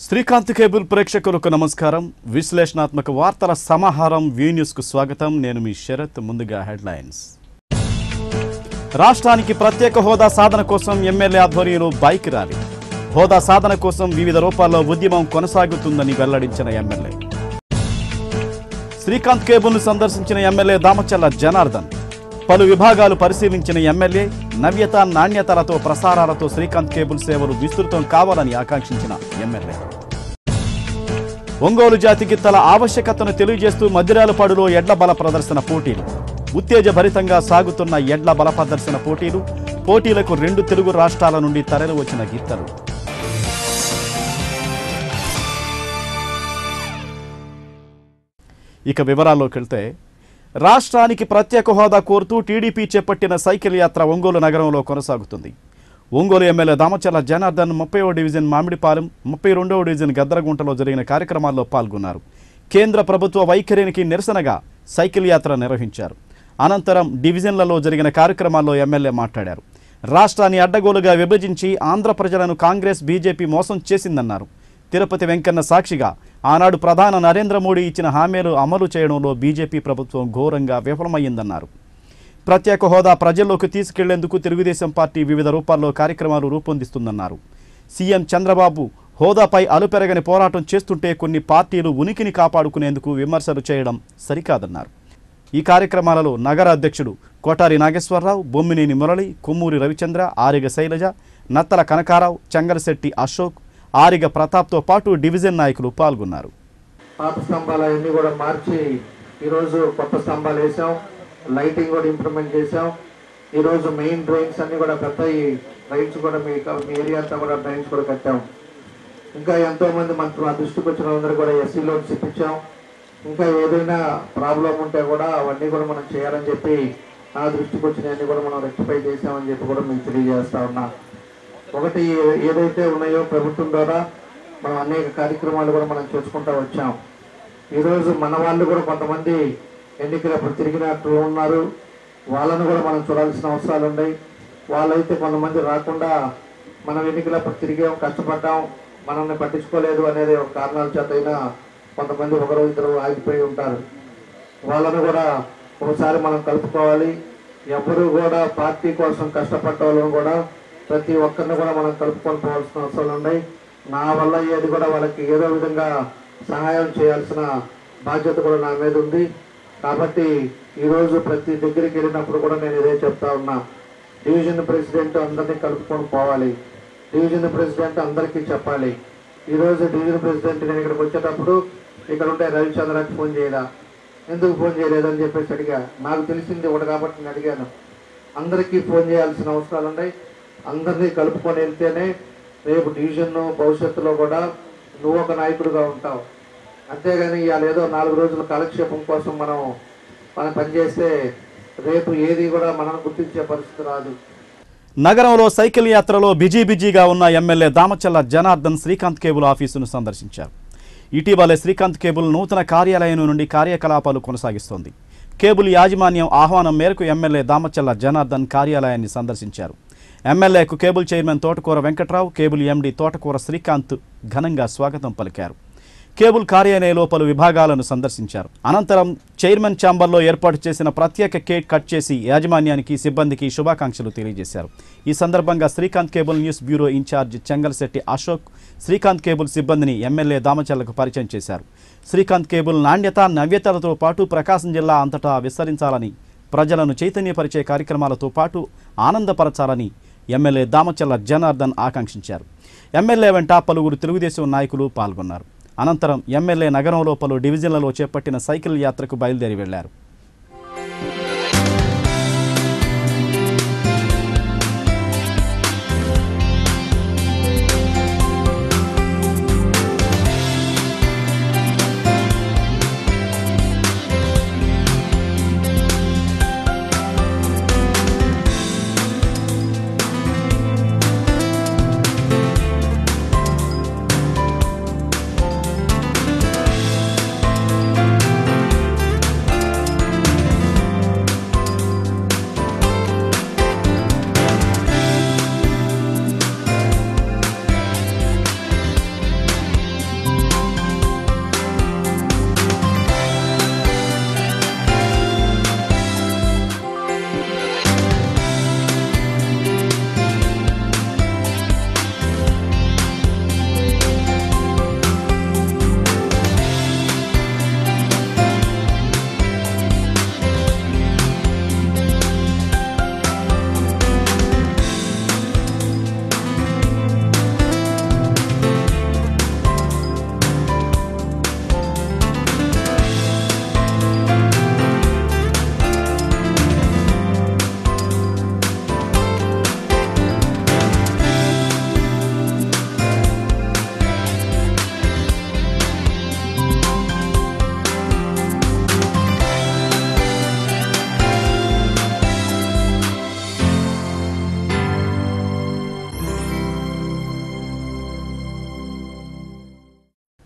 Srikanth cable ప్రేక్షకులకు నమస్కారం విశ్లేషణాత్మక వార్తల సమాహారం వ్యూ న్యూస్కు స్వాగతం నేను మీ శరత్ ముందుగా హెడ్లైన్స్ రాష్ట్రానికి ప్రత్యేక హోదా సాధన కోసం ఎమ్మెల్యే ఆధ్వర్యంలో బైక్ ర్యాలీ హోదా సాధన కోసం వివిధ రూపాల్లో ఉద్యమం కొనసాగుతుందని వెల్లడించిన ఎమ్మెల్యే శ్రీకాంత్ కేబుల్ను సందర్శించిన ఎమ్మెల్యే దామచల్ల జనార్దన్ పలు విభాగాలు పరిశీలించిన ఎమ్మెల్యే నవ్యత నాణ్యతలతో ప్రసారాలతో శ్రీకాంత్ కేబుల్ సేవలు విస్తృతం కావాలని ఆకాంక్షించిన ఎమ్మెల్యే ఒంగోలు జాతి గిత్తల ఆవశ్యకతను తెలియజేస్తూ మద్దిరాలపాడులో ఎడ్ల బల ప్రదర్శన పోటీలు ఉత్తేజభరితంగా సాగుతున్న ఎడ్ల బల ప్రదర్శన పోటీలు పోటీలకు రెండు తెలుగు రాష్ట్రాల నుండి తరలి వచ్చిన గిత్తలు ఇక వివరాల్లోకి వెళ్తే రాష్ట్రానికి ప్రత్యేక హోదా కోరుతూ టీడీపీ చేపట్టిన సైకిల్ యాత్ర ఒంగోలు నగరంలో కొనసాగుతుంది ఒంగోలు ఎమ్మెల్యే దామచర్ల జనార్దన్ ముప్పైవ డివిజన్ మామిడిపాలెం ముప్పై రెండవ డివిజన్ గద్దరగుంటలో జరిగిన కార్యక్రమాల్లో పాల్గొన్నారు కేంద్ర ప్రభుత్వ వైఖరికి నిరసనగా సైకిల్ యాత్ర నిర్వహించారు అనంతరం డివిజన్లలో జరిగిన కార్యక్రమాల్లో ఎమ్మెల్యే మాట్లాడారు రాష్ట్రాన్ని అడ్డగోలుగా విభజించి ఆంధ్ర ప్రజలను కాంగ్రెస్ బీజేపీ మోసం చేసిందన్నారు తిరుపతి వెంకన్న సాక్షిగా ఆనాడు ప్రధాన నరేంద్ర మోడీ ఇచ్చిన హామీలు అమలు చేయడంలో బీజేపీ ప్రభుత్వం ఘోరంగా విఫలమయ్యిందన్నారు ప్రత్యేక హోదా ప్రజల్లోకి తీసుకెళ్లేందుకు తెలుగుదేశం పార్టీ వివిధ రూపాల్లో కార్యక్రమాలు రూపొందిస్తుందన్నారు సీఎం చంద్రబాబు హోదాపై అలుపెరగని పోరాటం చేస్తుంటే కొన్ని పార్టీలు ఉనికిని కాపాడుకునేందుకు విమర్శలు చేయడం సరికాదన్నారు ఈ కార్యక్రమాలలో నగర అధ్యక్షుడు కోటారి నాగేశ్వరరావు బొమ్మినేని మురళి కొమ్మూరి రవిచంద్ర ఆరిగ శైలజ నత్తల కనకారావు చంగలశెట్టి అశోక్ ఆరిగ ప్రతాప్తో పాటు డివిజన్ నాయకులు పాల్గొన్నారు పాత స్తంభాలు అవన్నీ కూడా మార్చి ఈరోజు కొత్త స్తంభాలు వేసాం లైటింగ్ కూడా ఇంప్రూవ్మెంట్ చేసాం ఈరోజు మెయిన్ డ్రైన్స్ అన్ని కూడా పెద్ద డ్రైన్స్ కూడా మీ మీ ఏరియా అంతా కూడా డ్రైన్స్ కూడా కట్టాం ఇంకా ఎంతో మంది మన మా దృష్టికి వచ్చిన వాళ్ళందరూ కూడా ఎస్సీ లోన్స్ ఇప్పించాం ఇంకా ఏదైనా ప్రాబ్లం ఉంటే కూడా అవన్నీ కూడా మనం చేయాలని చెప్పి నా దృష్టికి వచ్చినవన్నీ కూడా మనం రెక్టిఫై చేసామని చెప్పి కూడా మీకు తెలియజేస్తా ఉన్నా ఒకటి ఏదైతే ఉన్నాయో ప్రభుత్వం ద్వారా మనం అనేక కార్యక్రమాలు కూడా మనం చేసుకుంటా వచ్చాం ఈరోజు మన వాళ్ళు కూడా కొంతమంది ఎన్నికలప్పుడు తిరిగినట్టు ఉన్నారు వాళ్ళను కూడా మనం చూడాల్సిన అవసరాలు ఉన్నాయి వాళ్ళైతే కొంతమంది రాకుండా మనం ఎన్నికలప్పుడు తిరిగాం కష్టపడ్డాం మనల్ని పట్టించుకోలేదు అనేది ఒక కారణాల చేత అయినా కొంతమంది ఒకరు ఇద్దరు ఆగిపోయి ఉంటారు వాళ్ళను కూడా ఒకసారి మనం కలుపుకోవాలి ఎవరు కూడా పార్టీ కోసం కష్టపడ్డ వాళ్ళని కూడా ప్రతి ఒక్కరిని కూడా మనం కలుపుకొని పోవాల్సిన అవసరాలు ఉన్నాయి నా వల్ల ఏది కూడా వాళ్ళకి ఏదో విధంగా సహాయం చేయాల్సిన బాధ్యత కూడా నా మీద ఉంది కాబట్టి ఈరోజు ప్రతి దగ్గరికి వెళ్ళినప్పుడు కూడా నేను ఇదే చెప్తా ఉన్నా డివిజన్ ప్రెసిడెంట్ అందరినీ కలుపుకొని పోవాలి డివిజన్ ప్రెసిడెంట్ అందరికీ చెప్పాలి ఈరోజు డివిజన్ ప్రెసిడెంట్ నేను ఇక్కడికి వచ్చేటప్పుడు ఇక్కడ ఉంటే రవిచంద్రకి ఫోన్ చేయరా ఎందుకు ఫోన్ చేయలేదని చెప్పేసి అడిగా నాకు తెలిసింది ఒకటి కాబట్టి నేను అడిగాను అందరికీ ఫోన్ చేయాల్సిన అవసరాలు ఉన్నాయి అందరినీ కలుపుకొని వెళ్తేనే రేపు డివిజన్ భవిష్యత్తులో కూడా నువ్వు ఒక నాయకుడిగా ఉంటావు అంతేగాని ఇవాళ ఏదో నాలుగు రోజుల కాలక్షేపం కోసం మనం మనం పనిచేస్తే రేపు ఏది కూడా మనం గుర్తించే పరిస్థితి రాదు నగరంలో సైకిల్ యాత్రలో బిజీ బిజీగా ఉన్న ఎమ్మెల్యే దామచల్ల జనార్దన్ శ్రీకాంత్ కేబుల్ ఆఫీసును సందర్శించారు ఇటీవలే శ్రీకాంత్ కేబుల్ నూతన కార్యాలయం నుండి కార్యకలాపాలు కొనసాగిస్తోంది కేబుల్ యాజమాన్యం ఆహ్వానం మేరకు ఎమ్మెల్యే దామచల్ల జనార్దన్ కార్యాలయాన్ని సందర్శించారు ఎమ్మెల్యేకు కేబుల్ చైర్మన్ తోటకూర వెంకట్రావు కేబుల్ ఎండీ తోటకూర శ్రీకాంత్ ఘనంగా స్వాగతం పలికారు కేబుల్ కార్యాలయంలో పలు విభాగాలను సందర్శించారు అనంతరం చైర్మన్ ఛాంబర్లో ఏర్పాటు చేసిన ప్రత్యేక కేక్ కట్ చేసి యాజమాన్యానికి సిబ్బందికి శుభాకాంక్షలు తెలియజేశారు ఈ సందర్భంగా Srikanth cable news bureau incharge Chengalshetti Ashok Srikanth cable సిబ్బందిని ఎమ్మెల్యే దామచర్లకు పరిచయం చేశారు శ్రీకాంత్ కేబుల్ నాణ్యత నవ్యతలతో పాటు ప్రకాశం జిల్లా అంతటా విస్తరించాలని ప్రజలను చైతన్యపరిచే కార్యక్రమాలతో పాటు ఆనందపరచాలని ఎమ్మెల్యే దామచల్ల జనార్దన్ ఆకాంక్షించారు ఎమ్మెల్యే వెంట పలువురు తెలుగుదేశం నాయకులు పాల్గొన్నారు అనంతరం ఎమ్మెల్యే నగరంలో పలు డివిజన్లలో చేపట్టిన సైకిల్ యాత్రకు బయలుదేరి వెళ్లారు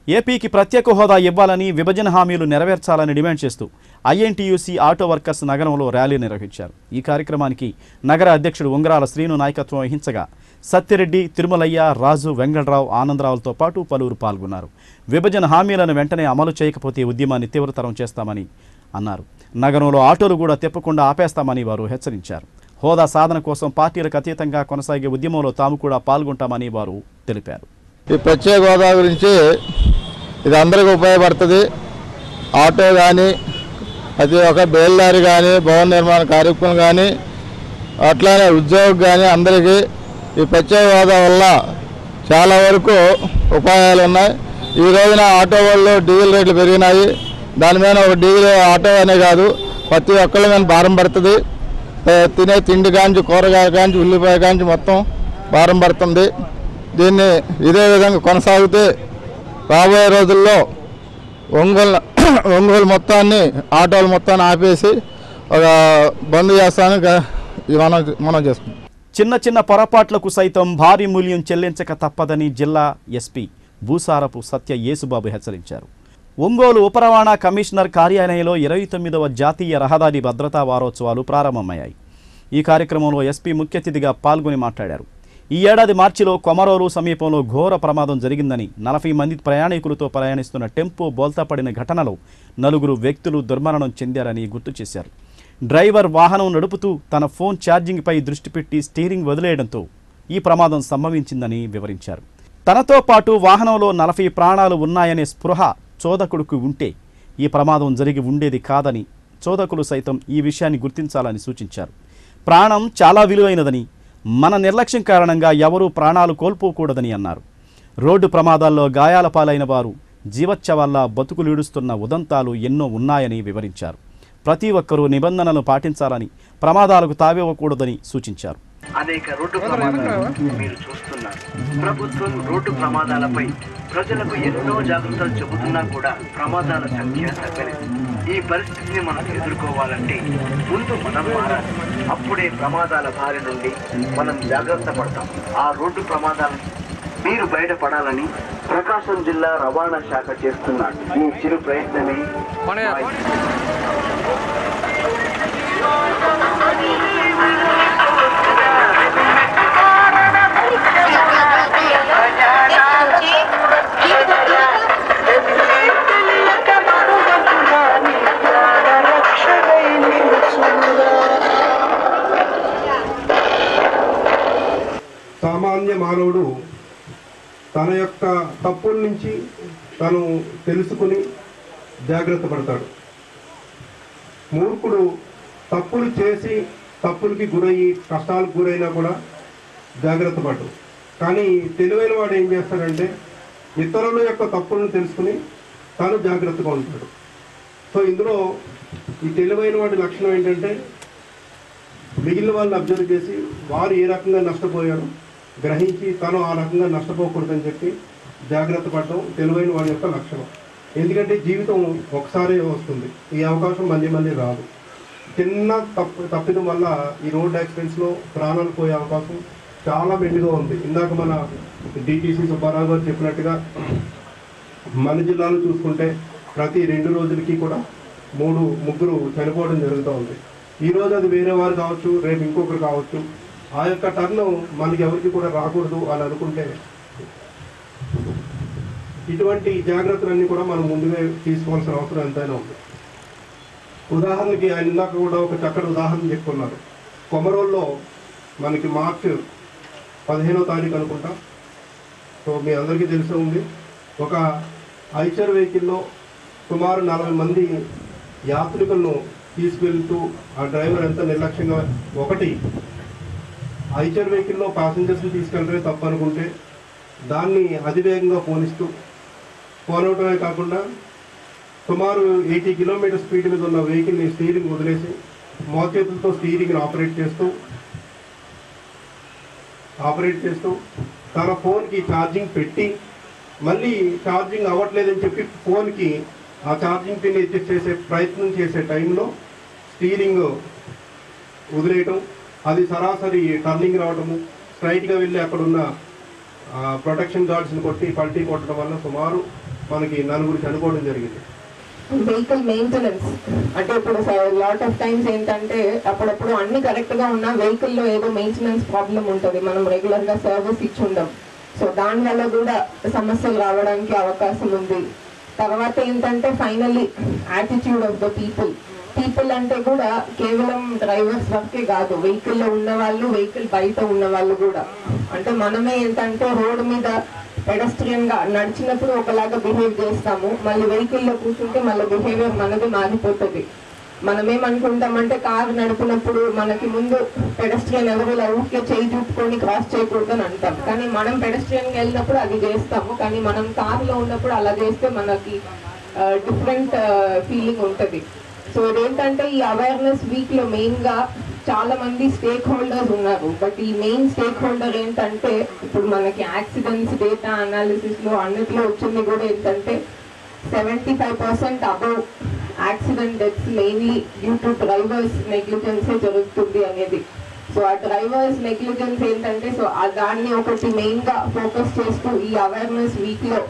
ఏపీకి ప్రత్యేక హోదా ఇవ్వాలని విభజన హామీలు నెరవేర్చాలని డిమాండ్ చేస్తూ ఐఎన్టీయూసీ ఆటో వర్కర్స్ నగరంలో ర్యాలీ నిర్వహించారు ఈ కార్యక్రమానికి నగర అధ్యక్షుడు ఉంగరాల శ్రీను నాయకత్వం వహించగా సత్యరెడ్డి తిరుమలయ్య రాజు వెంగళరావు ఆనందరావులతో పాటు పలువురు పాల్గొన్నారు విభజన హామీలను వెంటనే అమలు చేయకపోతే ఉద్యమాన్ని తీవ్రతరం చేస్తామని అన్నారు నగరంలో ఆటోలు కూడా తిప్పకుండా ఆపేస్తామని వారు హెచ్చరించారు హోదా సాధన కోసం పార్టీలకు అతీతంగా కొనసాగే ఉద్యమంలో తాము కూడా పాల్గొంటామని వారు తెలిపారు ఈ ప్రత్యేక హోదా గురించి ఇది అందరికీ ఉపయోగపడుతుంది ఆటో కానీ ప్రతి ఒక్క బేల్దారి కానీ భవన నిర్మాణ కార్యక్రమం కానీ అట్లానే ఉద్యోగం కానీ అందరికీ ఈ ప్రత్యేక హోదా వల్ల చాలా వరకు ఉపాయాలు ఉన్నాయి ఈ రోజున ఆటో వాళ్ళు డీజిల్ రేట్లు పెరిగినాయి దాని మీద ఒక డీజిల్ ఆటో అనే కాదు ప్రతి ఒక్కళ్ళ మీద భారం పడుతుంది ఏ, తినే తిండి కాంచి కూరగాయ కాంచి ఉల్లిపాయ కాంచి మొత్తం భారం పడుతుంది దీన్ని ఇదే విధంగా కొనసాగితే రాబోయే రోజుల్లో ఒంగోలు ఒంగోలు మొత్తాన్ని ఆటోలు మొత్తాన్ని ఆపేసి ఒక బంద్ చేస్తాను మనం మనం చేసుకుంటాం చిన్న చిన్న పొరపాట్లకు సైతం భారీ మూల్యం చెల్లించక తప్పదని జిల్లా ఎస్పీ భూసారపు సత్య యేసుబాబు హెచ్చరించారు ఒంగోలు ఉప రవాణా కమిషనర్ కార్యాలయంలో ఇరవై తొమ్మిదవ జాతీయ రహదారి భద్రతా వారోత్సవాలు ప్రారంభమయ్యాయి ఈ కార్యక్రమంలో ఎస్పీ ముఖ్య అతిథిగా పాల్గొని మాట్లాడారు ఈ ఏడాది మార్చిలో కొమరోలు సమీపంలో ఘోర ప్రమాదం జరిగిందని నలభై మంది ప్రయాణికులతో ప్రయాణిస్తున్న టెంపో బోల్తాపడిన ఘటనలో నలుగురు వ్యక్తులు దుర్మరణం చెందారని గుర్తు చేశారు డ్రైవర్ వాహనం నడుపుతూ తన ఫోన్ ఛార్జింగ్పై దృష్టి పెట్టి స్టీరింగ్ వదిలేయడంతో ఈ ప్రమాదం సంభవించిందని వివరించారు తనతో పాటు వాహనంలో నలభై ప్రాణాలు ఉన్నాయనే స్పృహ చోదకుడికి ఉంటే ఈ ప్రమాదం జరిగి ఉండేది కాదని చోదకులు సైతం ఈ విషయాన్ని గుర్తించాలని సూచించారు ప్రాణం చాలా విలువైనదని మన నిర్లక్ష్యం కారణంగా ఎవరూ ప్రాణాలు కోల్పోకూడదని అన్నారు రోడ్డు ప్రమాదాల్లో గాయాల పాలైన వారు జీవచ్చవల్ల బతుకులీడుస్తున్న ఉదంతాలు ఎన్నో ఉన్నాయని వివరించారు ప్రతి ఒక్కరూ నిబంధనలు పాటించాలని ప్రమాదాలకు తావివ్వకూడదని సూచించారు అనేక రోడ్డు ప్రమాదాలు మీరు చూస్తున్నారు ప్రభుత్వం రోడ్డు ప్రమాదాలపై ప్రజలకు ఎన్నో జాగ్రత్తలు చెబుతున్నా కూడా ప్రమాదాల సంఖ్య తగ్గలేదు ఈ పరిస్థితిని మనం ఎదుర్కోవాలంటే ముందు మనం మారాలి అప్పుడే ప్రమాదాల బారి నుండి మనం జాగ్రత్త పడతాం ఆ రోడ్డు ప్రమాదాల మీరు బయటపడాలని ప్రకాశం జిల్లా రవాణా శాఖ చేస్తున్న ఈ చిరు ప్రయత్నమే మా సామాన్య మానవుడు తన యొక్క తప్పుల నుంచి తను తెలుసుకుని జాగ్రత్త పడతాడు మూర్ఖుడు తప్పులు చేసి తప్పులకి గురయ్యి కష్టాలకు గురైనా కూడా జాగ్రత్త పడ్డు కానీ తెలివైన వాడు ఏం చేస్తాడంటే ఇతరుల యొక్క తప్పులను తెలుసుకుని తాను జాగ్రత్తగా ఉంటాడు సో ఇందులో ఈ తెలివైన వాడి లక్షణం ఏంటంటే మిగిలిన వాళ్ళని అబ్జర్వ్ చేసి వారు ఏ రకంగా నష్టపోయారు గ్రహించి తను ఆ రకంగా నష్టపోకూడదని చెప్పి జాగ్రత్త పడడం తెలివైన వాడి యొక్క లక్షణం ఎందుకంటే జీవితం ఒకసారి వస్తుంది ఈ అవకాశం మళ్ళీ మళ్ళీ రాదు చిన్న తప్పు తప్పిదం వల్ల ఈ రోడ్ యాక్సిడెంట్స్లో ప్రాణాలు పోయే అవకాశం చాలా మెండుగా ఉంది ఇందాక మన డిటీసీ సుబ్బారావు గారు చెప్పినట్టుగా మన జిల్లాలో చూసుకుంటే ప్రతి రెండు రోజులకి కూడా మూడు ముగ్గురు చనిపోవడం జరుగుతూ ఉంది ఈ రోజు అది వేరే వారు కావచ్చు రేపు ఇంకొకరు కావచ్చు ఆ యొక్క టర్న్ మనకి ఎవరికి కూడా రాకూడదు అని అనుకుంటే ఇటువంటి జాగ్రత్తలన్నీ కూడా మనం ముందుగా తీసుకోవాల్సిన అవసరం ఎంతైనా ఉంది ఉదాహరణకి ఆయన ఇందాక కూడా ఒక చక్కటి ఉదాహరణ చెప్పుకున్నారు కొమరోల్లో మనకి మార్చ్ పదిహేనో తారీఖు అనుకుంటా సో మీ అందరికీ తెలిసి ఉంది ఒక ఐచర్ వెహికల్లో సుమారు నలభై మంది యాత్రికులను తీసుకెళ్తూ ఆ డ్రైవర్ ఎంత నిర్లక్ష్యంగా ఒకటి ఐచర్ వెహికల్లో ప్యాసింజర్స్ని తీసుకెళ్ళడమే తప్పు అనుకుంటే దాన్ని అతివేగంగా పోనిస్తూ పోనవటమే కాకుండా సుమారు ఎయిటీ కిలోమీటర్ స్పీడ్ మీద ఉన్న వెహికల్ని స్టీరింగ్ వదిలేసి మోచేతులతో స్టీరింగ్ని ఆపరేట్ చేస్తూ ఆపరేట్ చేస్తూ తన ఫోన్కి ఛార్జింగ్ పెట్టి మళ్ళీ ఛార్జింగ్ అవ్వట్లేదని చెప్పి ఫోన్కి ఆ ఛార్జింగ్ పిన్ అడ్జస్ట్ చేసే ప్రయత్నం చేసే టైంలో స్టీరింగ్ వదిలేయటం అది సరాసరి టర్నింగ్ రావడము స్ట్రైట్గా వెళ్ళి అక్కడ ఉన్న ప్రొటెక్షన్ గార్డ్స్ని కొట్టి పల్టీ కొట్టడం వల్ల సుమారు మనకి నలుగురు చనిపోవడం జరిగింది వెహికల్ మెయింటెనెన్స్ అంటే ఇప్పుడు లాట్ ఆఫ్ టైమ్స్ ఏంటంటే అప్పుడప్పుడు అన్ని కరెక్ట్ గా ఉన్నా వెహికల్ లో ఏదో మెయింటెనెన్స్ ప్రాబ్లం ఉంటుంది మనం రెగ్యులర్ గా సర్వీస్ ఇచ్చి ఉండం సో దాని వల్ల కూడా సమస్యలు రావడానికి అవకాశం ఉంది తర్వాత ఏంటంటే finally attitude of the people people అంటే కూడా కేవలం డ్రైవర్స్ వరకే కాదు వెహికల్ లో ఉన్న వాళ్ళు వెహికల్ బయట ఉన్న వాళ్ళు కూడా అంటే మనమే ఏంటంటే రోడ్డు మీద పెడస్ట్రియన్ గా నడిచినప్పుడు ఒకలాగా బిహేవ్ చేస్తాము మళ్ళీ వెహికల్ లో కూర్చుంటే మళ్ళీ బిహేవియర్ మనది మారిపోతుంది మనం ఏమనుకుంటామంటే కారు నడిపినప్పుడు మనకి ముందు పెడస్ట్రియన్ ఎవరు ఇలా ఊరికే చేయి చూపుకొని క్రాస్ చేయకూడదు అని అంటాం కానీ మనం పెడస్ట్రియన్ వెళ్ళినప్పుడు అది చేస్తాము కానీ మనం కారులో ఉన్నప్పుడు అలా చేస్తే మనకి డిఫరెంట్ ఫీలింగ్ ఉంటుంది సో ఇదేంటంటే ఈ అవేర్నెస్ వీక్ లో మెయిన్ గా చాలా మంది స్టేక్ హోల్డర్స్ ఉన్నారు బట్ ఈ మెయిన్ స్టేక్ హోల్డర్ ఏంటంటే ఇప్పుడు మనకి యాక్సిడెంట్స్ డేటా అనాలిసిస్ లో అన్నిట్లో వచ్చింది కూడా ఏంటంటే seventy five percent above accident deaths mainly due to drivers నెగ్లిజెన్సే జరుగుతుంది అనేది సో ఆ డ్రైవర్స్ నెగ్లిజెన్స్ ఏంటంటే సో ఆ దాన్ని ఒకటి మెయిన్ గా ఫోకస్ చేస్తూ ఈ అవేర్నెస్ వీక్ లో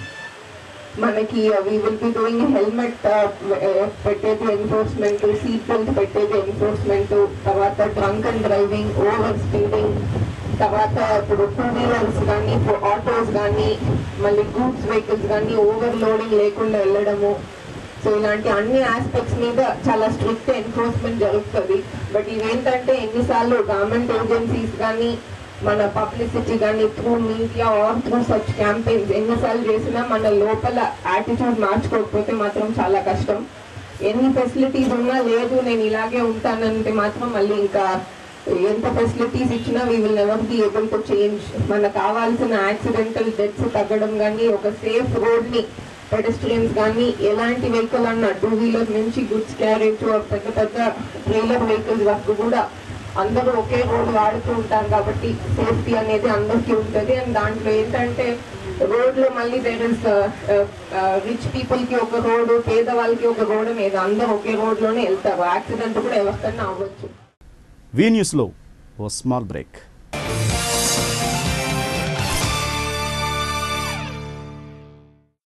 మనకి we will be doing helmet పెట్టేది ఎన్ఫోర్స్మెంట్ సీట్ బెల్ట్ పెట్టేది ఎన్ఫోర్స్మెంట్ తర్వాత drunk and driving over speeding తర్వాత ఇప్పుడు టూ వీలర్స్ కానీ ఆటోస్ కానీ మళ్ళీ గూడ్స్ వెహికల్స్ కానీ ఓవర్ లోడింగ్ లేకుండా వెళ్ళడము సో ఇలాంటి అన్ని ఆస్పెక్ట్స్ మీద చాలా స్ట్రిక్ట్ ఎన్ఫోర్స్మెంట్ జరుగుతుంది బట్ ఇవేంటంటే ఎన్నిసార్లు గవర్నమెంట్ ఏజెన్సీస్ కానీ మన పబ్లిసిటీ కానీ through media or through such campaigns ఎన్నిసార్లు చేసినా మన లోపల యాటిట్యూడ్ మార్చుకోకపోతే మాత్రం చాలా కష్టం ఎన్ని ఫెసిలిటీస్ ఉన్నా లేదు నేను ఇలాగే ఉంటానంటే మాత్రం మళ్ళీ ఇంకా ఎంత ఫెసిలిటీస్ ఇచ్చినా we will never be able to change మనకు కావాల్సిన యాక్సిడెంటల్ డెత్స్ తగ్గడం కానీ ఒక సేఫ్ రోడ్ని పెడస్ట్రియన్స్ కానీ ఎలాంటి వెహికల్ అన్నా టూ వీలర్ నుంచి గుడ్స్ క్యారేజ్ పెద్ద పెద్ద ట్రైలర్ వెహికల్స్ వరకు కూడా అందరూ ఒకే రోడ్ వాడుతూ ఉంటారు కాబట్టి సేఫ్టీ అనేది అందరికీ ఉంటుంది అండ్ దాంట్లో ఏంటంటే రోడ్లో మళ్ళీ దేర్ ఇస్ రిచ్ పీపుల్ కి ఒక రోడ్డు పేదవాళ్ళకి ఒక రోడ్ మీద అందరూ ఒకే రోడ్లోనే వెళ్తారు యాక్సిడెంట్ కూడా ఎవరికన్నా అవ్వచ్చు వి న్యూస్లో ఓ స్మాల్ బ్రేక్